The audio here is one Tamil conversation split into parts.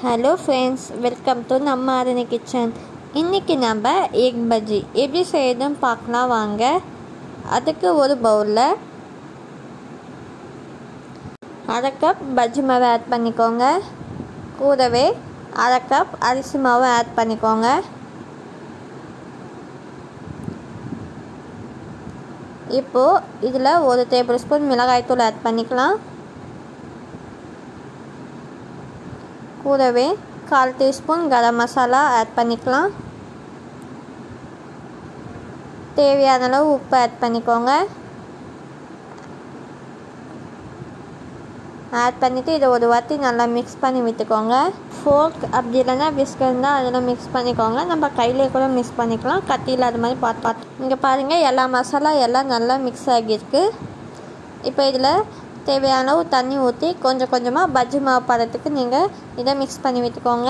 ஹலோ ஃப்ரெண்ட்ஸ் வெல்கம் டு நம்ம ஆரணி கிச்சன் இன்றைக்கி நம்ம எக் பஜ்ஜி எப்படி செய்யுதுன்னு பார்க்கலாம் வாங்க அதுக்கு ஒரு பவுலில் அரை கப் பஜ்ஜி மாவு ஆட் பண்ணிக்கோங்க கூடவே அரை கப் அரிசி மாவு ஆட் பண்ணிக்கோங்க இப்போது இதில் ஒரு டேபிள் ஸ்பூன் மிளகாய்த்தூள் ஆட் பண்ணிக்கலாம் கூடவே கால் டீஸ்பூன் கரம் மசாலா ஆட் பண்ணிக்கலாம் தேவையான அளவு உப்பு ஆட் பண்ணிக்கோங்க ஆட் பண்ணிவிட்டு இதை ஒரு வாட்டி நல்லா மிக்ஸ் பண்ணி விட்டுக்கோங்க ஃபோர்க் அப்படி இல்லைன்னா விஸ்க் இருந்தால் அதில் மிக்ஸ் பண்ணிக்கோங்க நம்ம கையிலே கூட மிக்ஸ் பண்ணிக்கலாம் கத்தியில் அது மாதிரி பார்த்து பார்த்து இங்கே பாருங்கள் எல்லா மசாலா எல்லாம் நல்லா மிக்ஸ் ஆகியிருக்கு இப்போ இதில் தேவையான அளவு தண்ணி ஊற்றி கொஞ்சம் கொஞ்சமாக பஜ்ஜி மாவு பதத்துக்கு நீங்கள் இதை மிக்ஸ் பண்ணி விட்டுக்கோங்க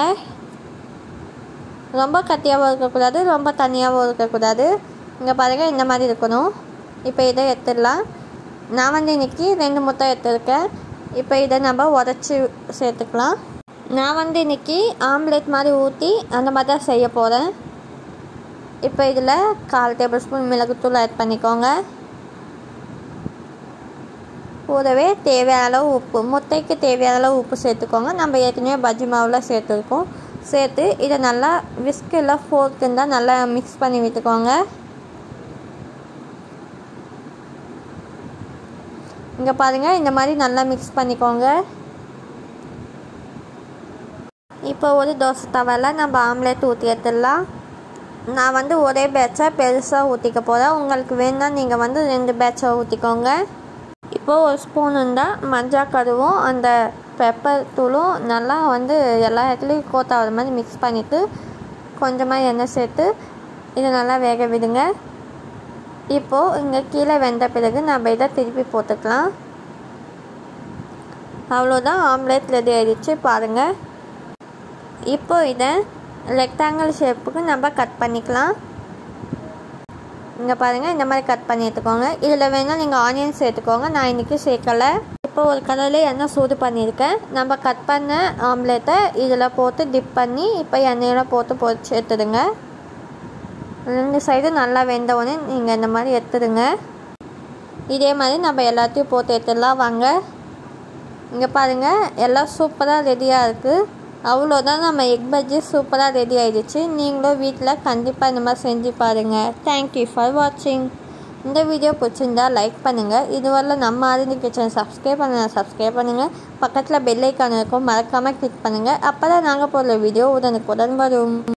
ரொம்ப கட்டியாகவும் இருக்கக்கூடாது ரொம்ப தண்ணியாகவும் இருக்கக்கூடாது இங்கே பாருங்கள் இந்த மாதிரி இருக்கணும் இப்போ இதை எடுத்துடலாம் நான் வந்து இன்றைக்கி ரெண்டு முட்டை எடுத்துருக்கேன் இப்போ இதை நம்ம உடச்சி சேர்த்துக்கலாம் நான் வந்து இன்றைக்கி ஆம்லேட் மாதிரி ஊற்றி அந்த மாதிரி தான் செய்ய போகிறேன் இப்போ இதில் கால் டேபிள் ஸ்பூன் மிளகுத்தூள் ஆட் பண்ணிக்கோங்க கூடவே தேவையான அளவு உப்பு முட்டைக்கு தேவையான அளவு உப்பு சேர்த்துக்கோங்க நம்ம ஏற்கனவே பஜ்ஜி மாவில் சேர்த்துருக்கோம் சேர்த்து இதை நல்லா விஸ்க் இல்லை ஃபோர்க் இருந்தால் நல்லா மிக்ஸ் பண்ணி விட்டுக்கோங்க இங்கே பாருங்கள் இந்த மாதிரி நல்லா மிக்ஸ் பண்ணிக்கோங்க இப்போ ஒரு தோசை தவாவில் நம்ம ஆம்லேட் ஊற்றி எடுத்துடலாம் நான் வந்து ஒரே பேட்சாக பெருசாக ஊற்றிக்க போகிறேன் உங்களுக்கு வேணால் நீங்கள் வந்து ரெண்டு பேட்சாக ஊற்றிக்கோங்க இப்போது ஒரு ஸ்பூன் இருந்தால் மஞ்சள் கருவும் அந்த பெப்பர் தூளும் நல்லா வந்து எல்லா இடத்துலையும் கோத்தாகிற மாதிரி மிக்ஸ் பண்ணிவிட்டு கொஞ்சமாக எண்ணெய் சேர்த்து இதை நல்லா வேக விடுங்க இப்போது இங்கே கீழே வெந்த பிறகு நம்ம இதை திருப்பி போட்டுக்கலாம் அவ்வளோதான் ஆம்லேட் ரெடி ஆகிடுச்சு பாருங்கள் இப்போ இதை ரெக்டாங்கிள் ஷேப்புக்கு நம்ம கட் பண்ணிக்கலாம் இங்கே பாருங்கள் இந்த மாதிரி கட் பண்ணி எடுத்துக்கோங்க இதில் வேணால் நீங்கள் ஆனியன் சேர்த்துக்கோங்க நான் இன்றைக்கி சேர்க்கலை இப்போ ஒரு கடலில் எண்ணெய் சூடு பண்ணியிருக்கேன் நம்ம கட் பண்ண ஆம்லேட்டை இதில் போட்டு டிப் பண்ணி இப்போ எண்ணெயில் போட்டு பொறிச்சு எடுத்துடுங்க ரெண்டு சைடு நல்லா வெந்த உடனே நீங்கள் இந்த மாதிரி எடுத்துடுங்க இதே மாதிரி நம்ம எல்லாத்தையும் போட்டு எடுத்துடலாம் வாங்க இங்கே பாருங்கள் எல்லாம் சூப்பராக ரெடியாக இருக்குது அவ்வளோதான் நம்ம எக் பஜ்ஜி சூப்பராக ரெடி ஆகிடுச்சு நீங்களும் வீட்டில் கண்டிப்பாக இந்த மாதிரி செஞ்சு பாருங்கள் தேங்க்யூ ஃபார் வாட்சிங் இந்த வீடியோ பிடிச்சிருந்தா லைக் பண்ணுங்கள் இதுவரை நம்ம ஆரஞ்சு கிச்சன் சப்ஸ்கிரைப் பண்ணுங்கள் சப்ஸ்கிரைப் பண்ணுங்கள் பக்கத்தில் பெல் ஐக்கான் இருக்கும் மறக்காமல் கிளிக் பண்ணுங்கள் அப்போ தான் நாங்கள் போடுற வீடியோ உடனுக்குடன் வரும்